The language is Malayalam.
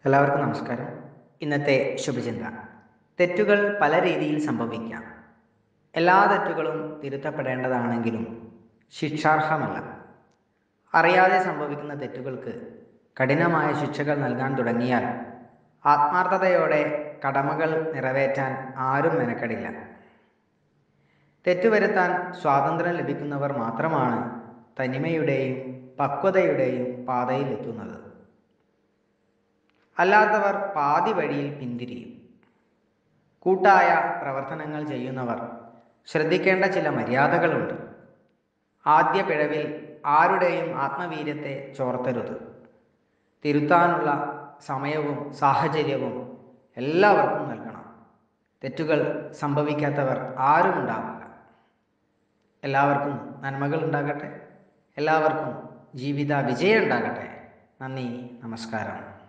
എല്ലാവർക്കും നമസ്കാരം ഇന്നത്തെ ശുഭചിന്ത തെറ്റുകൾ പല രീതിയിൽ സംഭവിക്കാം എല്ലാ തെറ്റുകളും തിരുത്തപ്പെടേണ്ടതാണെങ്കിലും ശിക്ഷാർഹമല്ല അറിയാതെ സംഭവിക്കുന്ന തെറ്റുകൾക്ക് കഠിനമായ ശിക്ഷകൾ നൽകാൻ തുടങ്ങിയാൽ ആത്മാർത്ഥതയോടെ കടമകൾ നിറവേറ്റാൻ ആരും മെനക്കെടില്ല തെറ്റുവരുത്താൻ സ്വാതന്ത്ര്യം ലഭിക്കുന്നവർ മാത്രമാണ് തനിമയുടെയും പക്വതയുടെയും പാതയിൽ എത്തുന്നത് അല്ലാത്തവർ പാതി വഴിയിൽ പിന്തിരിയും കൂട്ടായ പ്രവർത്തനങ്ങൾ ചെയ്യുന്നവർ ശ്രദ്ധിക്കേണ്ട ചില മര്യാദകളുണ്ട് ആദ്യ പിഴവിൽ ആരുടെയും ആത്മവീര്യത്തെ ചോർത്തരുത് തിരുത്താനുള്ള സമയവും സാഹചര്യവും എല്ലാവർക്കും നൽകണം തെറ്റുകൾ സംഭവിക്കാത്തവർ ആരും ഉണ്ടാവില്ല എല്ലാവർക്കും നന്മകൾ ഉണ്ടാകട്ടെ എല്ലാവർക്കും ജീവിത വിജയം ഉണ്ടാകട്ടെ നന്ദി നമസ്കാരം